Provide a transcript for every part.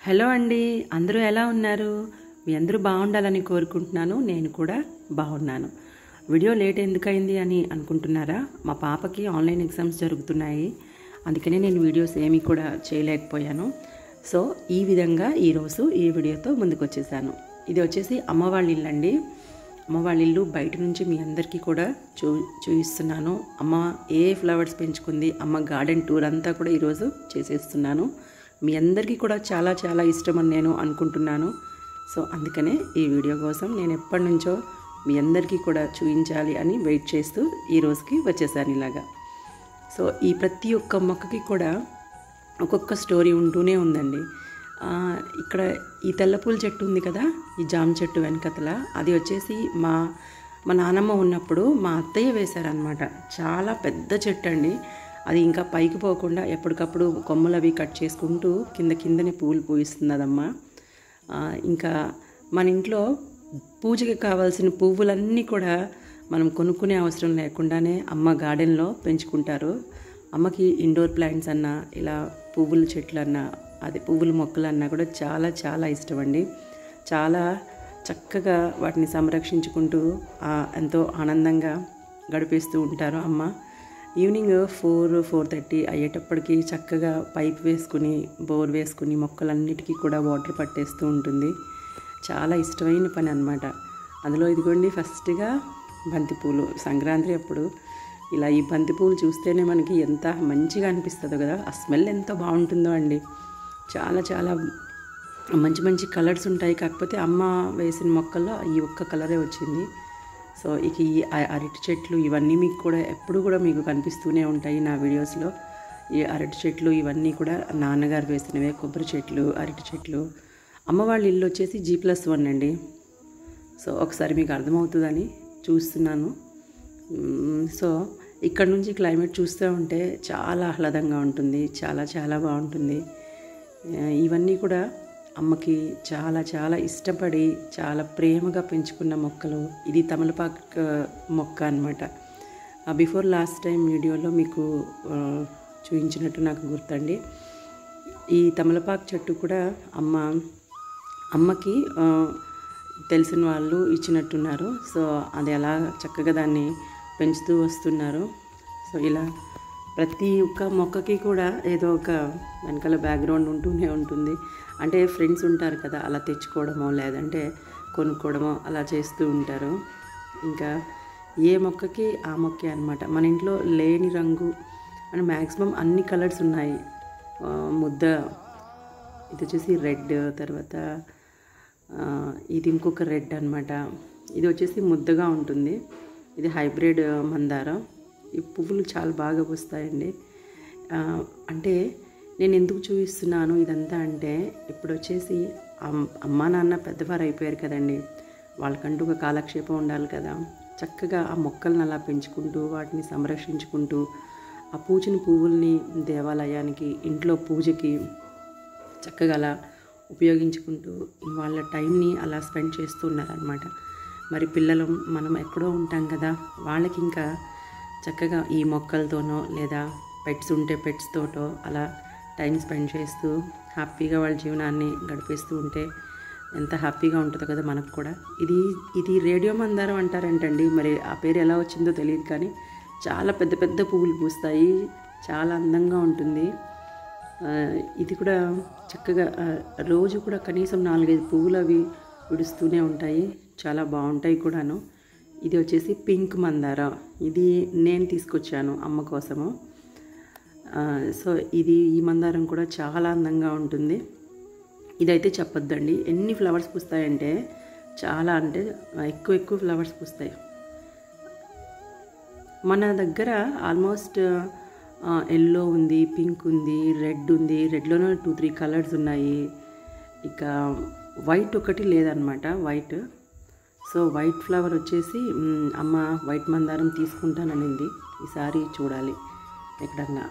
hello అండి అందరూ ఎలా ఉన్నారు మీ అందరూ బాగుండాలని కోరుకుంటున్నాను నేను కూడా బాగున్నాను వీడియో లేట్ ఎందుకైంది అని అనుకుంటున్నారా మా పాపకి ఆన్లైన్ ఎగ్జామ్స్ జరుగుతున్నాయి అందుకనే నేను వీడియోస్ ఏమీ కూడా చేయలేకపోయాను సో ఈ విధంగా ఈరోజు ఈ వీడియోతో ముందుకు వచ్చేసాను ఇది వచ్చేసి అమ్మ వాళ్ళ ఇల్లు అండి అమ్మ వాళ్ళ ఇల్లు బయట నుంచి మీ అందరికీ కూడా చూ చూపిస్తున్నాను అమ్మ ఏ ఫ్లవర్స్ పెంచుకుంది అమ్మ గార్డెన్ టూర్ అంతా కూడా ఈరోజు చేసేస్తున్నాను మీ అందరికీ కూడా చాలా చాలా ఇష్టం అని నేను అనుకుంటున్నాను సో అందుకనే ఈ వీడియో కోసం నేను ఎప్పటి నుంచో మీ అందరికీ కూడా చూపించాలి అని వెయిట్ చేస్తూ ఈ రోజుకి వచ్చేసాను ఇలాగా సో ఈ ప్రతి ఒక్క మొక్కకి కూడా ఒక్కొక్క స్టోరీ ఉంటూనే ఉందండి ఆ, ఇక్కడ ఈ తెల్లపూల చెట్టు ఉంది కదా ఈ జామ చెట్టు వెనకతల అది వచ్చేసి మా మా నానమ్మ ఉన్నప్పుడు మా అత్తయ్య వేశారనమాట చాలా పెద్ద చెట్టు అండి అది ఇంకా పైకి పోకుండా ఎప్పటికప్పుడు కొమ్మలు అవి కట్ చేసుకుంటూ కింద కిందనే పువ్వులు పూయిస్తుంది అదమ్మా ఆ, ఇంకా మన ఇంట్లో పూజకి కావాల్సిన పువ్వులన్నీ కూడా మనం కొనుక్కునే అవసరం లేకుండానే అమ్మ గార్డెన్లో పెంచుకుంటారు అమ్మకి ఇండోర్ ప్లాంట్స్ అన్నా ఇలా పువ్వుల చెట్లు అన్నా అది పువ్వుల మొక్కలు అన్నా కూడా చాలా చాలా ఇష్టం అండి చాలా చక్కగా వాటిని సంరక్షించుకుంటూ ఆ, ఎంతో ఆనందంగా గడిపేస్తూ ఉంటారు అమ్మ ఈవినింగ్ ఫోర్ ఫోర్ థర్టీ అయ్యేటప్పటికి చక్కగా పైప్ వేసుకుని బోర్ వేసుకుని మొక్కలన్నిటికీ కూడా వాటర్ పట్టేస్తూ ఉంటుంది చాలా ఇష్టమైన పని అనమాట అందులో ఇదిగోండి ఫస్ట్గా బంతిపూలు సంక్రాంతి అప్పుడు ఇలా ఈ బంతిపూలు చూస్తేనే మనకి ఎంత మంచిగా అనిపిస్తుందో కదా ఆ స్మెల్ ఎంత బాగుంటుందో అండి చాలా చాలా మంచి మంచి కలర్స్ ఉంటాయి కాకపోతే అమ్మ వేసిన మొక్కల్లో ఈ ఒక్క కలరే వచ్చింది సో ఇక ఈ అ- అరటి చెట్లు ఇవన్నీ మీకు కూడా ఎప్పుడు కూడా మీకు కనిపిస్తూనే ఉంటాయి నా వీడియోస్లో ఈ అరటి చెట్లు ఇవన్నీ కూడా నాన్నగారు వేసినవే కొబ్బరి చెట్లు అరటి చెట్లు అమ్మ వాళ్ళ ఇల్లు వచ్చేసి జీ ప్లస్ వన్ అండి సో ఒకసారి మీకు అర్థమవుతుందని చూస్తున్నాను మ్మ్, సో ఇక్కడ నుంచి క్లైమేట్ చూస్తూ ఉంటే చాలా ఆహ్లాదంగా ఉంటుంది చాలా చాలా బాగుంటుంది ఆ, ఇవన్నీ కూడా అమ్మకి చాలా చాలా ఇష్టపడి చాలా ప్రేమగా పెంచుకున్న మొక్కలు ఇది తమలపాకు మొక్క అనమాట బిఫోర్ లాస్ట్ టైం వీడియోలో మీకు ఆ, చూపించినట్టు నాకు గుర్తండి ఈ తమలపాకు చెట్టు కూడా అమ్మ అమ్మకి ఆ, తెలిసిన వాళ్ళు ఇచ్చినట్టున్నారు సో అది అలా చక్కగా దాన్ని పెంచుతూ వస్తున్నారు సో ఇలా ప్రతి ఒక్క మొక్కకి కూడా ఏదో ఒక వెనకాల బ్యాక్గ్రౌండ్ ఉంటూనే ఉంటుంది అంటే ఫ్రెండ్స్ ఉంటారు కదా అలా తెచ్చుకోవడమో లేదంటే కొనుక్కోవడమో అలా చేస్తూ ఉంటారు ఇంకా ఏ మొక్కకి ఆ మొక్కే అనమాట మన ఇంట్లో లేని రంగు అంటే మ్యాక్సిమం అన్ని కలర్స్ ఉన్నాయి ఆ, ముద్ద ఇది వచ్చేసి రెడ్ తర్వాత ఆ, ఇది ఇంకొక రెడ్ అనమాట ఇది వచ్చేసి ముద్దగా ఉంటుంది ఇది హైబ్రిడ్ మందారం ఈ పువ్వులు చాలా బాగా వస్తాయండి ఆ, అంటే నేను ఎందుకు చూపిస్తున్నాను ఇదంతా అంటే ఇప్పుడు వచ్చేసి అమ్- అమ్మా నాన్న పెద్దవారు అయిపోయారు కదండి వాళ్ళకంటూ ఒక కాలక్షేపం ఉండాలి కదా చక్కగా ఆ మొక్కలను అలా పెంచుకుంటూ వాటిని సంరక్షించుకుంటూ ఆ పూచిన పువ్వుల్ని దేవాలయానికి ఇంట్లో పూజకి చక్కగా అలా ఉపయోగించుకుంటూ వాళ్ళ టైంని అలా స్పెండ్ చేస్తూ ఉన్నారనమాట మరి పిల్లలు మనం ఎక్కడో ఉంటాం కదా వాళ్ళకి ఇంకా చక్కగా ఈ మొక్కలతోనో లేదా పెట్స్ ఉంటే పెట్స్ తోటో అలా టైం స్పెండ్ చేస్తూ హ్యాపీగా వాళ్ళ జీవనాన్ని గడిపేస్తూ ఉంటే ఎంత హ్యాపీగా ఉంటుందో కదా మనకు కూడా ఇది ఇది రేడియో మందారం అంటారంటండి మరి ఆ పేరు ఎలా వచ్చిందో తెలియదు కానీ చాలా పెద్ద పెద్ద పువ్వులు పూస్తాయి చాలా అందంగా ఉంటుంది ఆ, ఇది కూడా చక్కగా ఆ, రోజు కూడా కనీసం నాలుగైదు పువ్వులు అవి విడుస్తూనే ఉంటాయి చాలా బాగుంటాయి కూడాను ఇది వచ్చేసి పింక్ మందార ఇది నేను తీసుకొచ్చాను అమ్మ కోసము ఆ, సో ఇది ఈ మందారం కూడా చాలా అందంగా ఉంటుంది ఇదైతే చెప్పొద్దండి ఎన్ని ఫ్లవర్స్ పూస్తాయంటే చాలా అంటే ఎక్కువ ఎక్కువ ఫ్లవర్స్ పూస్తాయి మన దగ్గర ఆల్మోస్ట్ ఎల్లో ఉంది పింక్ ఉంది రెడ్ ఉంది రెడ్లోనే టూ త్రీ కలర్స్ ఉన్నాయి ఇక వైట్ ఒకటి లేదనమాట వైట్ సో వైట్ ఫ్లవర్ వచ్చేసి మ్, అమ్మ వైట్ మందారం తీసుకుంటాననింది ఈసారి చూడాలి ఎక్కడన్నా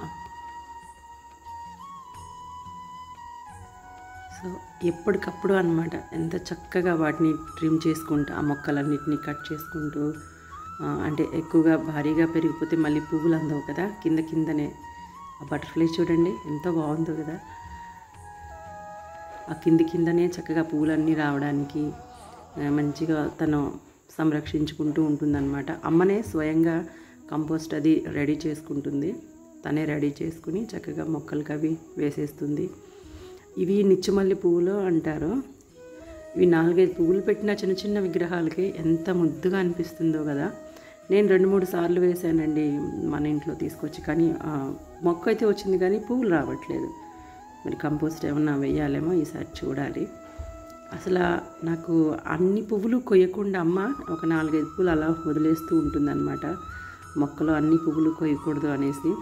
సో ఎప్పటికప్పుడు అనమాట ఎంత చక్కగా వాటిని ట్రిమ్ చేసుకుంటూ ఆ మొక్కలన్నిటిని కట్ చేసుకుంటూ ఆ, అంటే ఎక్కువగా భారీగా పెరిగిపోతే మళ్ళీ పువ్వులు అందవు కదా కింద కిందనే ఆ బటర్ఫ్లై చూడండి ఎంత బాగుందో కదా ఆ కింది కిందనే చక్కగా పూలన్నీ రావడానికి ఆ, మంచిగా తను సంరక్షించుకుంటూ ఉంటుందన్నమాట అమ్మనే స్వయంగా కంపోస్ట్ అది రెడీ చేసుకుంటుంది తనే రెడీ చేసుకుని చక్కగా మొక్కలకి అవి వేసేస్తుంది ఇవి నిత్యమల్లి పువ్వులు అంటారు ఇవి నాలుగైదు పువ్వులు పెట్టిన చిన్న చిన్న విగ్రహాలకి ఎంత ముద్దుగా అనిపిస్తుందో కదా నేను రెండు మూడు సార్లు వేసానండి మన ఇంట్లో తీసుకొచ్చి కానీ ఆ, మొక్క అయితే వచ్చింది కానీ పువ్వులు రావట్లేదు మరి కంపోస్ట్ ఏమన్నా వేయాలేమో ఈసారి చూడాలి అసలు నాకు అన్ని పువ్వులు కొయ్యకుండా అమ్మ ఒక నాలుగైదు పువ్వులు అలా వదిలేస్తూ ఉంటుందన్నమాట మొక్కలో అన్ని పువ్వులు కొయ్యకూడదు అనేసి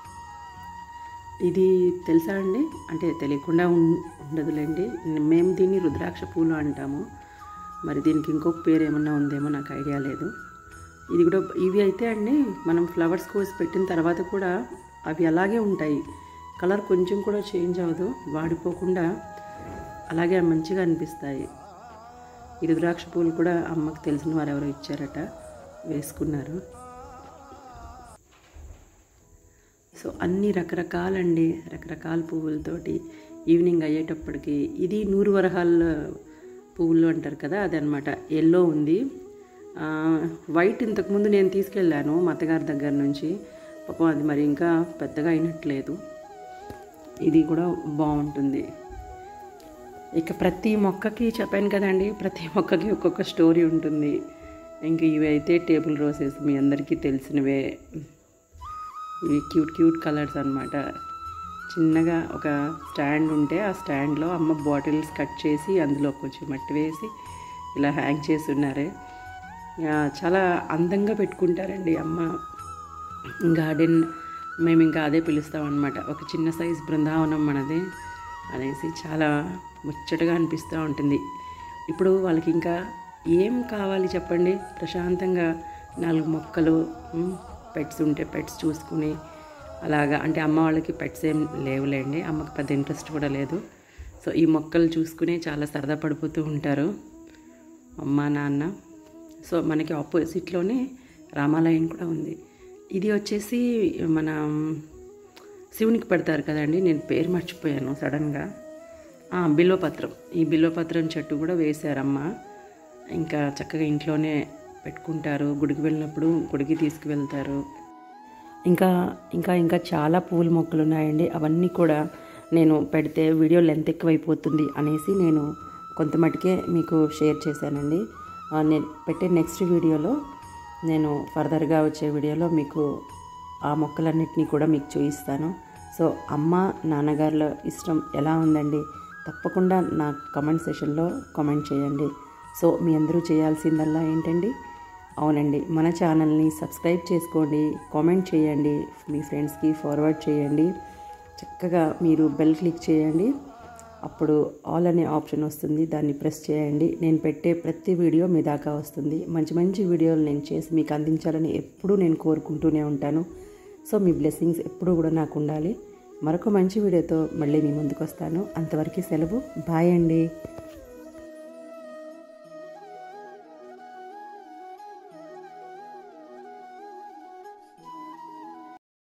ఇది తెలుసా అండి అంటే తెలియకుండా ఉం- ఉండదులేండి మేము దీన్ని రుద్రాక్ష పూలు అంటాము మరి దీనికి ఇంకొక పేరు ఏమన్నా ఉందేమో నాకు ఐడియా లేదు ఇది కూడా ఇవి అయితే అండి మనం ఫ్లవర్స్ కోసి పెట్టిన తర్వాత కూడా అవి అలాగే ఉంటాయి కలర్ కొంచెం కూడా చేంజ్ అవ్వదు వాడిపోకుండా అలాగే మంచిగా అనిపిస్తాయి ఈ రుద్రాక్ష పూలు కూడా అమ్మకు తెలిసిన వారు ఎవరో ఇచ్చారట వేసుకున్నారు సో అన్ని రకరకాలండి రకరకాల పువ్వులతోటి ఈవినింగ్ అయ్యేటప్పటికి ఇది నూరు వరహాల పువ్వులు అంటారు కదా అదనమాట ఎల్లో ఉంది ఆ, వైట్ ఇంతకుముందు నేను తీసుకెళ్ళాను మా అత్తగారి దగ్గర నుంచి పాపం అది మరి ఇంకా పెద్దగా అయినట్లేదు ఇది కూడా బాగుంటుంది ఇక ప్రతి మొక్కకి చెప్పాను కదండి ప్రతి మొక్కకి ఒక్కొక్క స్టోరీ ఉంటుంది ఇంక ఇవి అయితే టేబుల్ రోసెస్ మీ అందరికీ తెలిసినవే ఇవి క్యూట్ క్యూట్ కలర్స్ అన్నమాట చిన్నగా ఒక స్టాండ్ ఉంటే ఆ స్టాండ్లో అమ్మ బాటిల్స్ కట్ చేసి అందులో కొంచెం మట్టి వేసి ఇలా హ్యాంగ్ చేసి ఉన్నారు ఆ, చాలా అందంగా పెట్టుకుంటారండి అమ్మ గార్డెన్ మేము ఇంకా అదే పిలుస్తాం అనమాట ఒక చిన్న సైజ్ బృందావనం మనది అనేసి చాలా ముచ్చటగా అనిపిస్తూ ఉంటుంది ఇప్పుడు వాళ్ళకి ఇంకా ఏం కావాలి చెప్పండి ప్రశాంతంగా నాలుగు మొక్కలు పెట్స్ ఉంటే పెట్స్ చూసుకుని అలాగా అంటే అమ్మ వాళ్ళకి పెట్స్ ఏం లేవులేండి అమ్మకి పెద్ద ఇంట్రెస్ట్ కూడా లేదు సో ఈ మొక్కలు చూసుకుని చాలా సరదా పడిపోతూ ఉంటారు అమ్మ నాన్న సో మనకి ఆపోజిట్లోనే రామాలయం కూడా ఉంది ఇది వచ్చేసి మన శివునికి పెడతారు కదండి నేను పేరు మర్చిపోయాను సడన్గా ఆ, బిల్వపత్రం ఈ బిల్వపత్రం చెట్టు కూడా వేశారమ్మ ఇంకా చక్కగా ఇంట్లోనే పెట్టుకుంటారు గుడికి వెళ్ళినప్పుడు గుడికి తీసుకువెళ్తారు ఇంకా ఇంకా ఇంకా చాలా పూల మొక్కలు ఉన్నాయండి అవన్నీ కూడా నేను పెడితే వీడియో లెంత్ ఎక్కువైపోతుంది అనేసి నేను కొంత మటుకే మీకు షేర్ చేశానండి ఆ, నేను పెట్టే నెక్స్ట్ వీడియోలో నేను ఫర్దర్గా వచ్చే వీడియోలో మీకు ఆ మొక్కలన్నిటినీ కూడా మీకు చూపిస్తాను సో అమ్మ నాన్నగారుల ఇష్టం ఎలా ఉందండి తప్పకుండా నా కమెంట్ సెషన్లో కామెంట్ చేయండి సో మీ అందరూ చేయాల్సిందల్లా ఏంటండి అవునండి మన ఛానల్ని సబ్స్క్రైబ్ చేసుకోండి కామెంట్ చేయండి మీ ఫ్రెండ్స్కి ఫార్వర్డ్ చేయండి చక్కగా మీరు బెల్ క్లిక్ చేయండి అప్పుడు ఆల్ అనే ఆప్షన్ వస్తుంది దాన్ని ప్రెస్ చేయండి నేను పెట్టే ప్రతి వీడియో మీ దాకా వస్తుంది మంచి మంచి వీడియోలు నేను చేసి మీకు అందించాలని ఎప్పుడూ నేను కోరుకుంటూనే ఉంటాను సో మీ బ్లెస్సింగ్స్ ఎప్పుడూ కూడా నాకు ఉండాలి మరొక మంచి వీడియోతో మళ్ళీ మీ ముందుకు వస్తాను అంతవరకు సెలవు బాయ్ అండి